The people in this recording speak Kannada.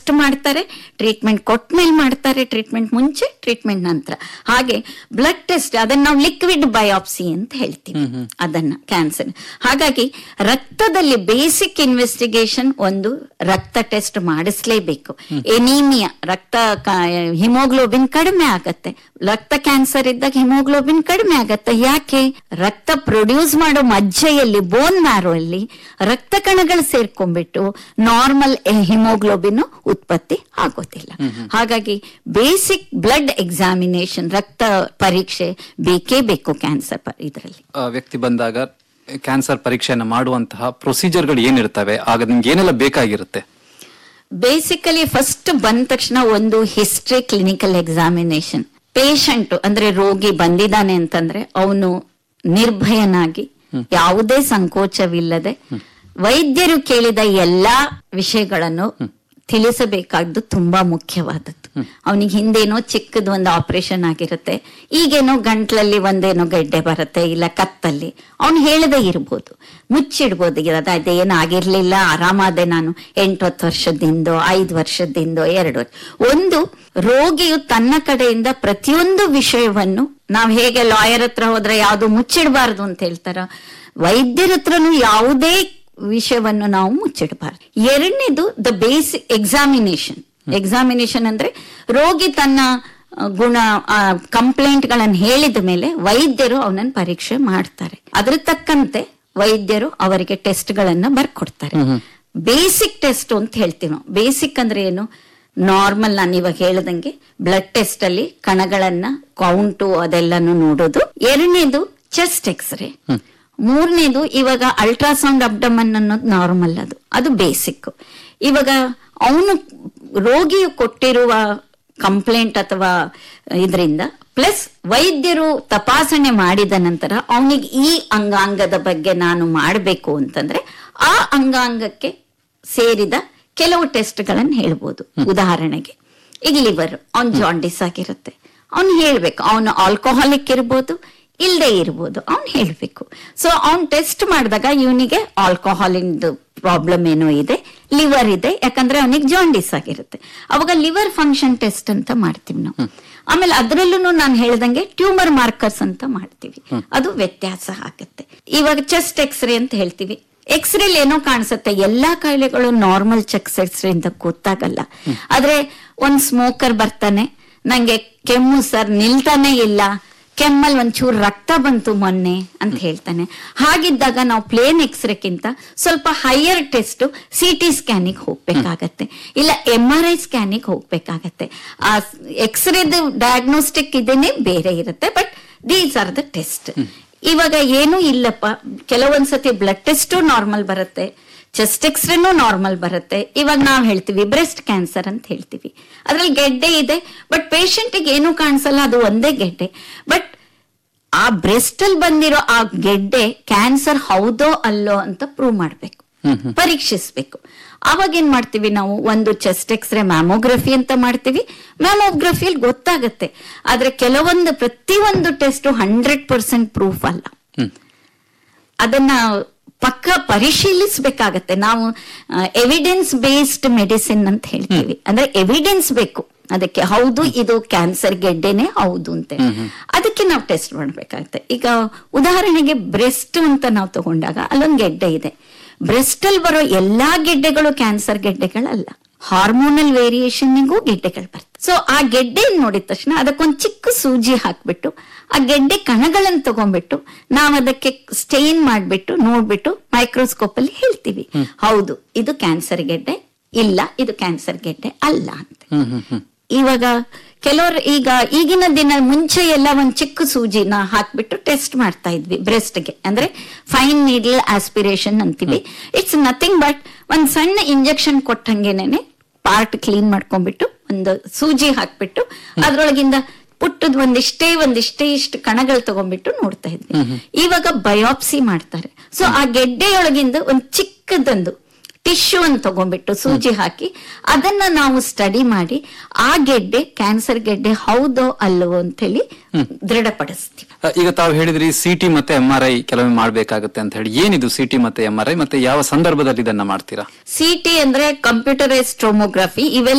ಟೆಸ್ಟ್ ಮಾಡ್ತಾರೆ ಟ್ರೀಟ್ಮೆಂಟ್ ಕೊಟ್ಮೇಲೆ ಮಾಡ್ತಾರೆ ಟ್ರೀಟ್ಮೆಂಟ್ ಮುಂಚೆ ಟ್ರೀಟ್ಮೆಂಟ್ ನಂತರ ಹಾಗೆ ಬ್ಲಡ್ ಟೆಸ್ಟ್ ಅದನ್ನ ನಾವು ಲಿಕ್ವಿಡ್ ಬಯಾಪ್ಸಿ ಅಂತ ಹೇಳ್ತೀವಿ ಅದನ್ನ ಕ್ಯಾನ್ಸರ್ ಹಾಗಾಗಿ ರಕ್ತದಲ್ಲಿ ಬೇಸಿಕ್ ಇನ್ವೆಸ್ಟಿಗೇಷನ್ ಒಂದು ರಕ್ತ ಟೆಸ್ಟ್ ಮಾಡಿಸ್ಲೇಬೇಕು ಎನೀಮಿಯಾ ರಕ್ತ ಹಿಮೋಗ್ಲೋಬಿನ್ ಕಡಿಮೆ ಆಗತ್ತೆ ರಕ್ತ ಕ್ಯಾನ್ಸರ್ ಇದ್ದಾಗ ಹಿಮೋಗ್ಲೋಬಿನ್ ಕಡಿಮೆ ಆಗತ್ತೆ ಯಾಕೆ ರಕ್ತ ಪ್ರೊಡ್ಯೂಸ್ ಮಾಡೋ ಮಜ್ಜೆಯಲ್ಲಿ ಬೋನ್ ಮ್ಯಾರೋ ಅಲ್ಲಿ ರಕ್ತ ಕಣಗಳು ಸೇರ್ಕೊಂಡ್ಬಿಟ್ಟು ನಾರ್ಮಲ್ ಹಿಮೋಗ್ಲೋಬಿನ್ ಉತ್ಪತ್ತಿ ಆಗೋದಿಲ್ಲ ಹಾಗಾಗಿ ಬೇಸಿಕ್ ಬ್ಲಡ್ ಎಕ್ಸಾಮಿನೇಷನ್ ರಕ್ತ ಪರೀಕ್ಷೆ ಬೇಕೇ ಬೇಕು ಕ್ಯಾನ್ಸರ್ ಇದರಲ್ಲಿ ಆ, ವ್ಯಕ್ತಿ ಬಂದಾಗ ಕ್ಯಾನ್ಸರ್ ಪರೀಕ್ಷೆಯನ್ನು ಮಾಡುವಂತಹ ಪ್ರೊಸೀಜರ್ಗಳು ಏನಿರ್ತವೆ ಆಗ ನಿಮ್ಗೆ ಏನೆಲ್ಲ ಬೇಕಾಗಿರುತ್ತೆ ಬೇಸಿಕಲಿ ಫಸ್ಟ್ ಬಂದ ತಕ್ಷಣ ಒಂದು ಹಿಸ್ಟ್ರಿ ಕ್ಲಿನಿಕಲ್ ಎಕ್ಸಾಮಿನೇಷನ್ ಪೇಷಂಟ್ ಅಂದ್ರೆ ರೋಗಿ ಬಂದಿದ್ದಾನೆ ಅಂತಂದ್ರೆ ಅವನು ನಿರ್ಭಯನಾಗಿ ಯಾವುದೇ ಸಂಕೋಚವಿಲ್ಲದೆ ವೈದ್ಯರು ಕೇಳಿದ ಎಲ್ಲಾ ವಿಷಯಗಳನ್ನು ತಿಳಿಸಬೇಕಾದ್ದು ತುಂಬಾ ಮುಖ್ಯವಾದದ್ದು ಅವನಿಗೆ ಹಿಂದೇನೋ ಚಿಕ್ಕದು ಒಂದು ಆಪರೇಷನ್ ಆಗಿರುತ್ತೆ ಈಗೇನೋ ಗಂಟ್ಲಲ್ಲಿ ಒಂದೇನೋ ಗೆಡ್ಡೆ ಬರುತ್ತೆ ಇಲ್ಲ ಕತ್ತಲ್ಲಿ ಅವ್ನು ಹೇಳದೇ ಇರ್ಬೋದು ಮುಚ್ಚಿಡ್ಬೋದು ಇರೋದು ಅದೇನು ಆಗಿರ್ಲಿಲ್ಲ ಆರಾಮಾದೆ ನಾನು ಎಂಟು ಹತ್ತು ವರ್ಷದಿಂದೋ ಐದು ವರ್ಷದಿಂದೋ ಎರಡು ವರ್ಷ ಒಂದು ರೋಗಿಯು ತನ್ನ ಕಡೆಯಿಂದ ಪ್ರತಿಯೊಂದು ವಿಷಯವನ್ನು ನಾವ್ ಹೇಗೆ ಲಾಯರ್ ಹತ್ರ ಹೋದ್ರೆ ಯಾವುದು ಮುಚ್ಚಿಡಬಾರ್ದು ಅಂತ ಹೇಳ್ತಾರ ವೈದ್ಯರ ಹತ್ರನು ಯಾವುದೇ ವಿಷಯವನ್ನು ನಾವು ಮುಚ್ಚಿಡಬಾರ್ದು ಎರಡನೇದು ದ ಬೇಸಿಕ್ ಎಕ್ಸಾಮಿನೇಷನ್ ಎಕ್ಸಾಮಿನೇಷನ್ ಅಂದ್ರೆ ರೋಗಿ ತನ್ನ ಆ, ಗುಣ ಕಂಪ್ಲೇಂಟ್ ಗಳನ್ನ ಹೇಳಿದ ಮೇಲೆ ವೈದ್ಯರು ಅವನನ್ನ ಪರೀಕ್ಷೆ ಮಾಡ್ತಾರೆ ಅದ್ರ ತಕ್ಕಂತೆ ವೈದ್ಯರು ಅವರಿಗೆ ಟೆಸ್ಟ್ ಗಳನ್ನ ಬರ್ಕೊಡ್ತಾರೆ ಬೇಸಿಕ್ ಟೆಸ್ಟ್ ಅಂತ ಹೇಳ್ತೀವಿ ನಾವು ಬೇಸಿಕ್ ಅಂದ್ರೆ ಏನು ನಾರ್ಮಲ್ ನಾನು ಇವಾಗ ಹೇಳ್ದಂಗೆ ಬ್ಲಡ್ ಟೆಸ್ಟ್ ಅಲ್ಲಿ ಕಣಗಳನ್ನ ಕೌಂಟು ಅದೆಲ್ಲಾನು ನೋಡೋದು ಎರಡನೇದು ಚೆಸ್ಟ್ ಎಕ್ಸ್ರೇ ಮೂರನೇದು ಇವಾಗ ಅಲ್ಟ್ರಾಸೌಂಡ್ ಅಬ್ಡಮನ್ ಅನ್ನೋದು ನಾರ್ಮಲ್ ಅದು ಅದು ಬೇಸಿಕ್ ಇವಾಗ ಅವನು ರೋಗಿಯು ಕೊಟ್ಟಿರುವ ಕಂಪ್ಲೇಂಟ್ ಅಥವಾ ಇದರಿಂದ ಪ್ಲಸ್ ವೈದ್ಯರು ತಪಾಸಣೆ ಮಾಡಿದ ನಂತರ ಅವನಿಗೆ ಈ ಅಂಗಾಂಗದ ಬಗ್ಗೆ ನಾನು ಮಾಡಬೇಕು ಅಂತಂದ್ರೆ ಆ ಅಂಗಾಂಗಕ್ಕೆ ಸೇರಿದ ಕೆಲವು ಟೆಸ್ಟ್ಗಳನ್ನು ಹೇಳ್ಬೋದು ಉದಾಹರಣೆಗೆ ಈಗ ಲಿವರ್ ಅವ್ನ್ ಜಾಂಡಿಸ್ ಆಗಿರುತ್ತೆ ಅವ್ನು ಹೇಳ್ಬೇಕು ಅವನು ಆಲ್ಕೋಹಾಲಿಕ್ ಇರ್ಬೋದು ಇಲ್ಲದೆ ಇರ್ಬೋದು ಅವ್ನು ಹೇಳ್ಬೇಕು ಸೊ ಅವ್ನ್ ಟೆಸ್ಟ್ ಮಾಡಿದಾಗ ಇವನಿಗೆ ಆಲ್ಕೋಹಾಲಿಂದು ಪ್ರಾಬ್ಲಮ್ ಏನೋ ಇದೆ ಲಿವರ್ ಇದೆ ಯಾಕಂದ್ರೆ ಅವನಿಗೆ ಜಾಂಡಿಸ್ ಆಗಿರುತ್ತೆ ಅವಾಗ ಲಿವರ್ ಫಂಕ್ಷನ್ ಟೆಸ್ಟ್ ಅಂತ ಮಾಡ್ತೀವಿ ನಾವು ಆಮೇಲೆ ಅದರಲ್ಲೂ ನಾನು ಹೇಳ್ದಂಗೆ ಟ್ಯೂಮರ್ ಮಾರ್ಕರ್ಸ್ ಅಂತ ಮಾಡ್ತೀವಿ ಅದು ವ್ಯತ್ಯಾಸ ಆಗುತ್ತೆ ಇವಾಗ ಚೆಸ್ಟ್ ಎಕ್ಸ್ರೇ ಅಂತ ಹೇಳ್ತೀವಿ ಎಕ್ಸ್ರೇಲಿ ಏನೋ ಕಾಣಿಸುತ್ತೆ ಎಲ್ಲಾ ಕಾಯಿಲೆಗಳು ನಾರ್ಮಲ್ ಚೆಕ್ ಎಕ್ಸ್ರೇ ಇಂದ ಗೊತ್ತಾಗಲ್ಲ ಆದ್ರೆ ಒಂದ್ ಸ್ಮೋಕರ್ ಬರ್ತಾನೆ ನಂಗೆ ಕೆಮ್ಮು ಸರ್ ನಿಲ್ತಾನೆ ಇಲ್ಲ ಕೆಮ್ಮಲ್ ಒಂಚೂರು ರಕ್ತ ಬಂತು ಮೊನ್ನೆ ಅಂತ ಹೇಳ್ತಾನೆ ಹಾಗಿದ್ದಾಗ ನಾವು ಪ್ಲೇನ್ ಎಕ್ಸ್ರೇಕ್ಕಿಂತ ಸ್ವಲ್ಪ ಹೈಯರ್ ಟೆಸ್ಟ್ ಸಿ ಟಿ ಸ್ಕ್ಯಾನಿಗೆ ಹೋಗ್ಬೇಕಾಗತ್ತೆ ಇಲ್ಲ ಎಂ ಆರ್ ಐ ಸ್ಕ್ಯಾನಿಗೆ ಹೋಗ್ಬೇಕಾಗತ್ತೆ ಆ ಎಕ್ಸ್ರೇದು ಡಯಾಗ್ನೋಸ್ಟಿಕ್ ಇದೇನೆ ಬೇರೆ ಇರುತ್ತೆ but these are the test ಇವಾಗ ಏನೂ ಇಲ್ಲಪ್ಪ ಕೆಲವೊಂದ್ಸತಿ ಬ್ಲಡ್ ಟೆಸ್ಟು ನಾರ್ಮಲ್ ಬರುತ್ತೆ ಚೆಸ್ಟ್ ಎಕ್ಸ್ರೇನು ನಾರ್ಮಲ್ ಬರುತ್ತೆ ಇವಾಗ ನಾವು ಹೇಳ್ತೀವಿ ಬ್ರೆಸ್ಟ್ ಕ್ಯಾನ್ಸರ್ ಅಂತ ಹೇಳ್ತೀವಿ ಅದ್ರಲ್ಲಿ ಗೆಡ್ಡೆ ಇದೆ ಬಟ್ ಪೇಷಂಟಿಗೆ ಏನು ಕಾಣಿಸಲ್ಲ ಅದು ಒಂದೇ ಗೆಡ್ಡೆ ಬಟ್ ಆ ಬ್ರೆಸ್ಟ್ ಅಲ್ಲಿ ಬಂದಿರೋ ಆ ಗೆಡ್ಡೆ ಕ್ಯಾನ್ಸರ್ ಹೌದೋ ಅಲ್ಲೋ ಅಂತ ಪ್ರೂವ್ ಮಾಡ್ಬೇಕು ಪರೀಕ್ಷಿಸ್ಬೇಕು ಅವಾಗ ಏನ್ ಮಾಡ್ತೀವಿ ನಾವು ಒಂದು ಚೆಸ್ಟ್ ಎಕ್ಸ್ರೇ ಮ್ಯಾಮೋಗ್ರಫಿ ಅಂತ ಮಾಡ್ತೀವಿ ಮ್ಯಾಮೋಗ್ರಫಿಯಲ್ಲಿ ಗೊತ್ತಾಗತ್ತೆ ಆದ್ರೆ ಕೆಲವೊಂದು ಪ್ರತಿಯೊಂದು ಟೆಸ್ಟ್ ಹಂಡ್ರೆಡ್ ಪರ್ಸೆಂಟ್ ಪ್ರೂಫ್ ಅಲ್ಲ ಅದನ್ನ ಪಕ್ಕ ಪರಿಶೀಲಿಸಬೇಕಾಗತ್ತೆ ನಾವು ಎವಿಡೆನ್ಸ್ ಬೇಸ್ಡ್ ಮೆಡಿಸಿನ್ ಅಂತ ಹೇಳ್ತೀವಿ ಅಂದ್ರೆ ಎವಿಡೆನ್ಸ್ ಬೇಕು ಅದಕ್ಕೆ ಹೌದು ಇದು ಕ್ಯಾನ್ಸರ್ ಗೆಡ್ಡೆನೆ ಹೌದು ಅಂತ ಅದಕ್ಕೆ ನಾವು ಟೆಸ್ಟ್ ಮಾಡ್ಬೇಕಾಗತ್ತೆ ಈಗ ಉದಾಹರಣೆಗೆ ಬ್ರೆಸ್ಟ್ ಅಂತ ನಾವು ತಗೊಂಡಾಗ ಅಲ್ಲೊಂದು ಗೆಡ್ಡೆ ಇದೆ ಬ್ರೆಸ್ಟ್ ಅಲ್ಲಿ ಬರೋ ಎಲ್ಲಾ ಗೆಡ್ಡೆಗಳು ಕ್ಯಾನ್ಸರ್ ಗೆಡ್ಡೆಗಳಲ್ಲ ಹಾರ್ಮೋನಲ್ ವೇರಿಯೇಷನ್ನಿಗೂ ಗೆಡ್ಡೆಗಳು ಬರ್ತವೆ ಸೊ ಆ ಗೆಡ್ಡೆ ನೋಡಿದ ತಕ್ಷಣ ಅದಕ್ಕೊಂದು ಚಿಕ್ಕ ಸೂಜಿ ಹಾಕ್ಬಿಟ್ಟು ಆ ಗೆಡ್ಡೆ ಕಣಗಳನ್ನು ತಗೊಂಡ್ಬಿಟ್ಟು ನಾವು ಅದಕ್ಕೆ ಸ್ಟೇನ್ ಮಾಡ್ಬಿಟ್ಟು ನೋಡ್ಬಿಟ್ಟು ಮೈಕ್ರೋಸ್ಕೋಪ್ ಅಲ್ಲಿ ಹೇಳ್ತೀವಿ ಹೌದು ಇದು ಕ್ಯಾನ್ಸರ್ ಗೆಡ್ಡೆ ಇಲ್ಲ ಇದು ಕ್ಯಾನ್ಸರ್ ಗೆಡ್ಡೆ ಅಲ್ಲ ಅಂತ ಇವಾಗ ಕೆಲವರು ಈಗ ಈಗಿನ ದಿನ ಮುಂಚೆ ಎಲ್ಲ ಒಂದ್ ಚಿಕ್ಕ ಸೂಜಿನ ಹಾಕ್ಬಿಟ್ಟು ಟೆಸ್ಟ್ ಮಾಡ್ತಾ ಇದ್ವಿ ಬ್ರೆಸ್ಟ್ಗೆ ಅಂದ್ರೆ ಫೈನ್ ನೀಡಲ್ ಆಸ್ಪಿರೇಷನ್ ಅಂತೀವಿ ಇಟ್ಸ್ ನಥಿಂಗ್ ಬಟ್ ಒಂದ್ ಸಣ್ಣ ಇಂಜೆಕ್ಷನ್ ಕೊಟ್ಟಂಗೆನೆ ಪಾರ್ಟ್ ಕ್ಲೀನ್ ಮಾಡ್ಕೊಂಡ್ಬಿಟ್ಟು ಒಂದು ಸೂಜಿ ಹಾಕ್ಬಿಟ್ಟು ಅದ್ರೊಳಗಿಂದ ಪುಟ್ಟದ್ ಒಂದಿಷ್ಟೇ ಒಂದಿಷ್ಟೇ ಇಷ್ಟು ಕಣಗಳು ತಗೊಂಡ್ಬಿಟ್ಟು ನೋಡ್ತಾ ಇದ್ವಿ ಇವಾಗ ಬಯೋಪ್ಸಿ ಮಾಡ್ತಾರೆ ಸೊ ಆ ಗೆಡ್ಡೆಯೊಳಗಿಂದ ಒಂದ್ ಚಿಕ್ಕದೊಂದು ಟಿಶ್ಯೂ ಅನ್ನು ತಗೊಂಡ್ಬಿಟ್ಟು ಸೂಜಿ ಹಾಕಿ ಅದನ್ನ ನಾವು ಸ್ಟಡಿ ಮಾಡಿ ಆ ಗೆಡ್ಡೆ ಕ್ಯಾನ್ಸರ್ ಗೆಡ್ಡೆ ಹೌದೋ ಅಲ್ಲವೋ ಅಂತೇಳಿ ದೃಢಪಡಿಸ್ತೀವಿ ಆ, ಈಗ ತಾವು ಹೇಳಿದ್ರಿ ಸಿಟಿ ಮತ್ತೆ ಎಂ ಆರ್ ಐ ಕೆಲವೊಮ್ಮೆ ಮಾಡ್ಬೇಕಾಗುತ್ತೆ ಅಂತ ಹೇಳಿ ಏನಿದು ಸಿಟಿ ಮತ್ತೆ ಎಂ ಆರ್ ಐ ಮತ್ತೆ ಯಾವ ಸಂದರ್ಭದಲ್ಲಿ ಇದನ್ನ ಮಾಡ್ತೀರಾ ಸಿ ಟಿ ಅಂದ್ರೆ ಕಂಪ್ಯೂಟರೈಸ್ ಟೊಮೋಗ್ರಫಿ ಇವೆಲ್ಲ